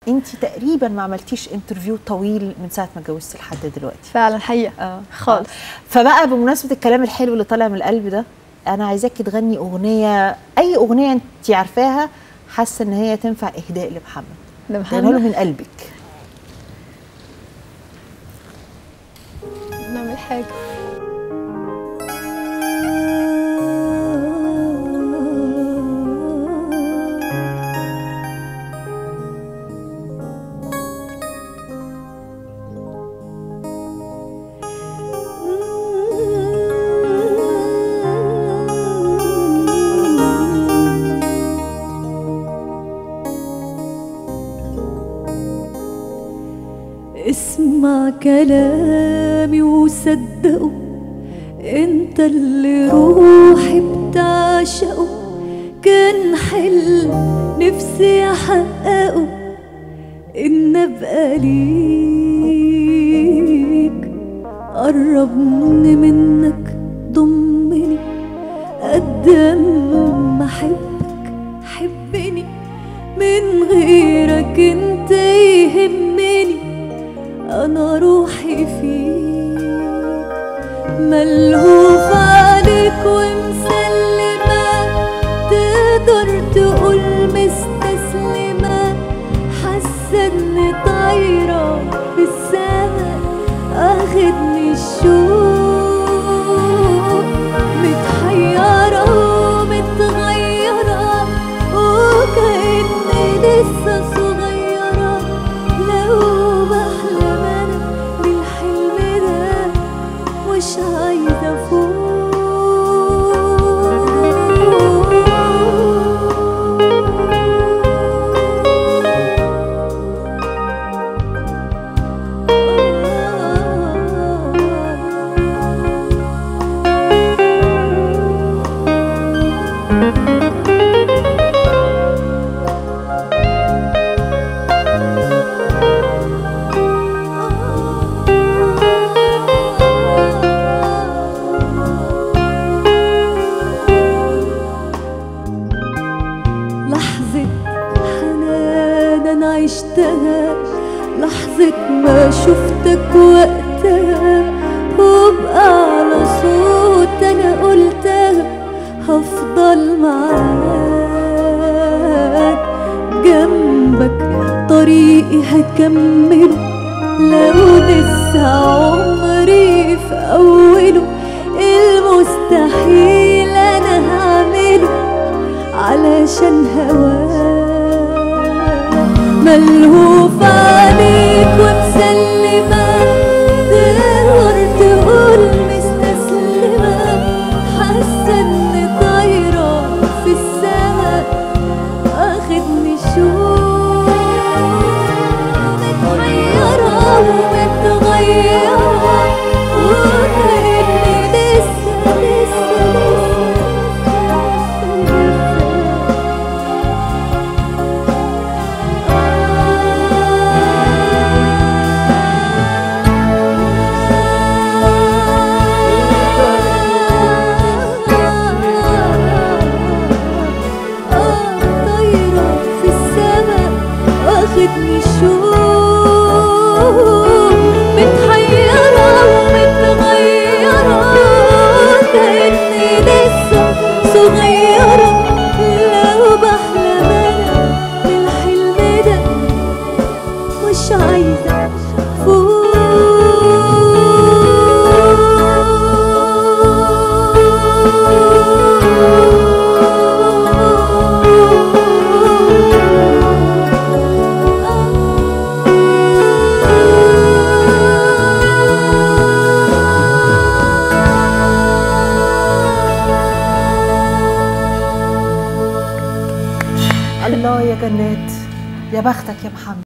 انت تقريبا ما عملتيش انترفيو طويل من ساعه ما اتجوزتي لحد دلوقتي فعلا حقيقه اه خالص. فبقى بمناسبه الكلام الحلو اللي طالع من القلب ده انا عايزاكي تغني اغنيه اي اغنيه انت عارفاها حاسه ان هي تنفع اهداء لمحمد تغني له لمحمد من قلبك نعمل حاجه اسمع كلامي وصدقه انت اللي روحي بتعشقه كان حلم نفسي احققه ان ابقى ليك قربني منك ضمني قد ما احبك حبني من غيرك انت يهمني انا روحي فيك ملهوف عليك ومسلمة تقدر تقول مستسلمة حاسة اني طايرة في السما اخدني الشوق متحيرة ومتغيرة وكأني لسه صغيرة لو بحلم انا بالحلم ده مش عايزة لحظة حنان أنا عشتها لحظة ما شفتك وقتها وبقى على صوت أنا قلتها هفضل معاك جنبك طريقي هكمله لو لسه عمري في أوله المستحيل أنا هعمله علشان هواك ملهوف عليك ومسلمة تقدر تقول مستسلمة حاسة اني طايرة في السما اخدني شوق متحيرة ومتغيرة وكأني لسه لسه طايرة في السما واخدني شوق متحيرة ومتغيرة كأني لسه صغيرة لو بحلم أنا بالحلم ده مش عايزة الله يا جنات يا بختك يا محمد